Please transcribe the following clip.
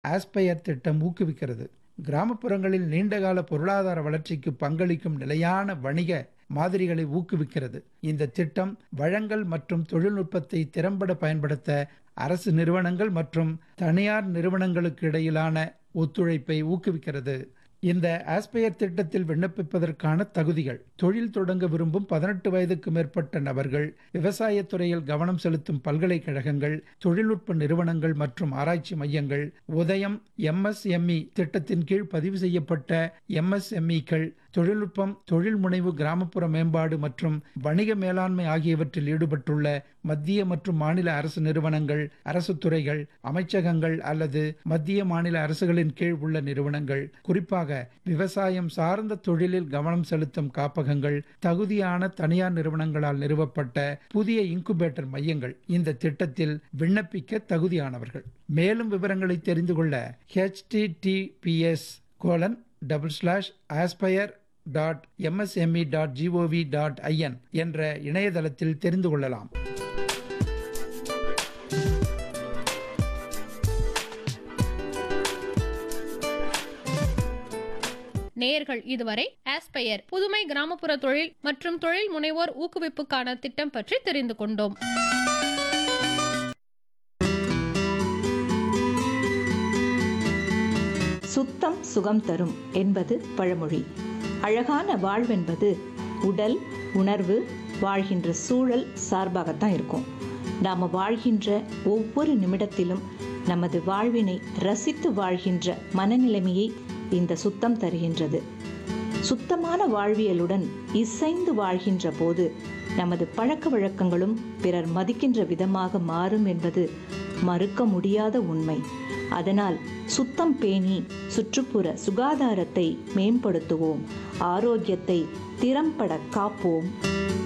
Aspire திட்டம் ஊக்குவிக்கிறது கிராமப்புறங்களில் நீண்டகால பொருளாதார வளர்ச்சிக்கு பங்களிக்கும் நிலையான வணிக மாதிரிகளை ஊக்குவிக்கிறது இந்த திட்டம் வழங்கல் மற்றும் தொழில்நுட்பத்தை திறம்பட பயன்படுத்த அரசு நிறுவனங்கள் மற்றும் தனியார் நிறுவனங்களுக்கு இடையிலான ஒத்துழைப்பை ஊக்குவிக்கிறது இந்த ஆஸ்பயர் திட்டத்தில் விண்ணப்பிப்பதற்கான தகுதிகள் தொழில் தொடங்க விரும்பும் பதினெட்டு வயதுக்கு மேற்பட்ட நபர்கள் விவசாயத் துறையில் கவனம் செலுத்தும் பல்கலைக்கழகங்கள் தொழில்நுட்ப நிறுவனங்கள் மற்றும் ஆராய்ச்சி மையங்கள் உதயம் எம்எஸ்எம்இ திட்டத்தின் கீழ் பதிவு செய்யப்பட்ட எம்எஸ்எம்இக்கள் தொழில்நுட்பம் தொழில் முனைவு கிராமப்புற மேம்பாடு மற்றும் வணிக மேலாண்மை ஆகியவற்றில் ஈடுபட்டுள்ள மத்திய மற்றும் மாநில அரசு நிறுவனங்கள் அரசு துறைகள் அமைச்சகங்கள் அல்லது மத்திய மாநில அரசுகளின் கீழ் உள்ள நிறுவனங்கள் குறிப்பாக விவசாயம் சார்ந்த தொழிலில் கவனம் செலுத்தும் காப்பகங்கள் தகுதியான தனியார் நிறுவனங்களால் நிறுவப்பட்ட புதிய இன்குபேட்டர் மையங்கள் இந்த திட்டத்தில் விண்ணப்பிக்க தகுதியானவர்கள் மேலும் விவரங்களை தெரிந்து கொள்ள https colon double slash aspire dot MSME dot GOV dot IN என்ற இணையதளத்தில் தெரிந்து கொள்ளலாம் நேயர்கள் இதுவரை ஆஸ்பயர் புதுமை கிராமப்புற தொழில் மற்றும் தொழில் முனைவோர் ஊக்குவிப்புக்கான திட்டம் பற்றி தெரிந்து கொண்டோம் சுத்தம் சுகம் தரும் என்பது பழமொழி அழகான வாழ்வென்பது உடல் உணர்வு வாழ்கின்ற சூழல் சார்பாகத்தான் இருக்கும் நாம் வாழ்கின்ற ஒவ்வொரு நிமிடத்திலும் நமது வாழ்வினை ரசித்து வாழ்கின்ற மனநிலைமையை இந்த சுத்தம் தருகின்றது சுத்தமான வாழ்வியலுடன் இசைந்து வாழ்கின்ற போது நமது பழக்க வழக்கங்களும் பிறர் மதிக்கின்ற விதமாக மாறும் என்பது மறுக்க முடியாத உண்மை அதனால் சுத்தம் பேணி சுற்றுப்புற சுகாதாரத்தை மேம்படுத்துவோம் ஆரோக்கியத்தை திறம்பட காப்போம்